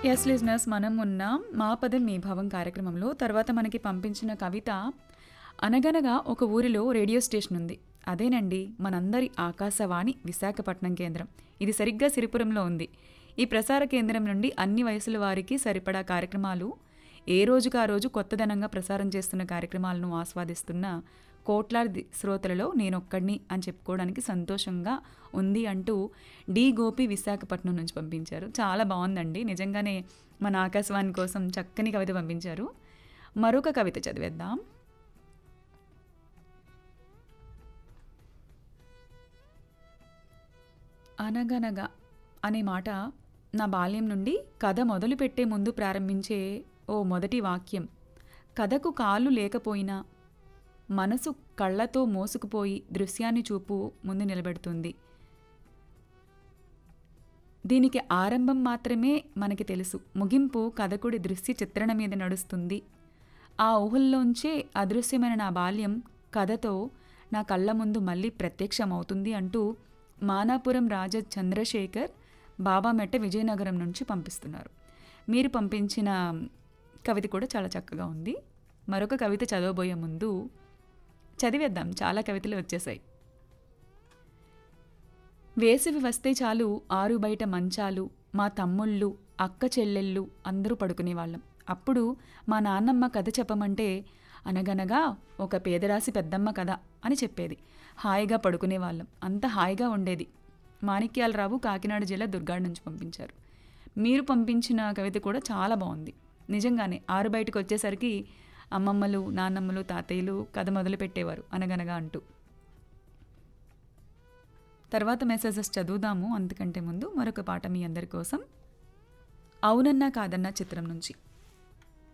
yes listeners మనం ఉన్న మా పదం మీ భావం కార్యక్రమంలో తర్వాత మనకి పంపించిన కవిత అనగనగా ఒక ఊరిలో రేడియో స్టేషన్ ఉంది అదేనండి మనందరి ఆకాశవాణి విశాఖపట్నం కేంద్రం ఇది సరిగ్గా సిరిపురంలో ఉంది ఈ ప్రసార కేంద్రం నుండి అన్ని వయసుల వారికి సరిపడా కార్యక్రమాలు ఏ రోజుకు ఆ రోజు కొత్తదనంగా ప్రసారం చేస్తున్న కార్యక్రమాలను ఆస్వాదిస్తున్న కోట్లాది శ్రోతలలో నేనొక్కడిని అని చెప్పుకోవడానికి సంతోషంగా ఉంది అంటూ డి గోపి విశాఖపట్నం నుంచి పంపించారు చాలా బాగుందండి నిజంగానే మన ఆకాశవాణి కోసం చక్కని కవిత పంపించారు మరొక కవిత చదివేద్దాం అనగనగా అనే మాట నా బాల్యం నుండి కథ మొదలుపెట్టే ముందు ప్రారంభించే ఓ మొదటి వాక్యం కథకు కాళ్ళు లేకపోయినా మనసు కళ్ళతో మోసుకుపోయి దృశ్యాన్ని చూపు ముందు నిలబెడుతుంది దీనికి ఆరంభం మాత్రమే మనకి తెలుసు ముగింపు కథకుడి దృశ్య చిత్రణ మీద నడుస్తుంది ఆ ఊహల్లోంచే అదృశ్యమైన నా బాల్యం కథతో నా కళ్ళ ముందు మళ్ళీ ప్రత్యక్షమవుతుంది అంటూ మానాపురం రాజ చంద్రశేఖర్ బాబామెట్ట విజయనగరం నుంచి పంపిస్తున్నారు మీరు పంపించిన కవిత కూడా చాలా చక్కగా ఉంది మరొక కవిత చదవబోయే ముందు చదివేద్దాం చాలా కవితలు వచ్చేసాయి వేసవి వస్తే చాలు ఆరు బయట మంచాలు మా తమ్ముళ్ళు అక్క చెల్లెళ్ళు అందరూ పడుకునేవాళ్ళం అప్పుడు మా నాన్నమ్మ కథ చెప్పమంటే అనగనగా ఒక పేదరాశి పెద్దమ్మ కథ అని చెప్పేది హాయిగా పడుకునేవాళ్ళం అంత హాయిగా ఉండేది మాణిక్యాలరావు కాకినాడ జిల్లా దుర్గాడ్ నుంచి పంపించారు మీరు పంపించిన కవిత కూడా చాలా బాగుంది నిజంగానే ఆరు బయటకు వచ్చేసరికి అమ్మమ్మలు నాన్నమ్మలు తాతయ్యలు కథ మొదలు పెట్టేవారు అనగనగా అంటూ తర్వాత మెసేజెస్ చదువుదాము అంతకంటే ముందు మరొక పాట మీ అందరి కోసం అవునన్నా కాదన్నా చిత్రం నుంచి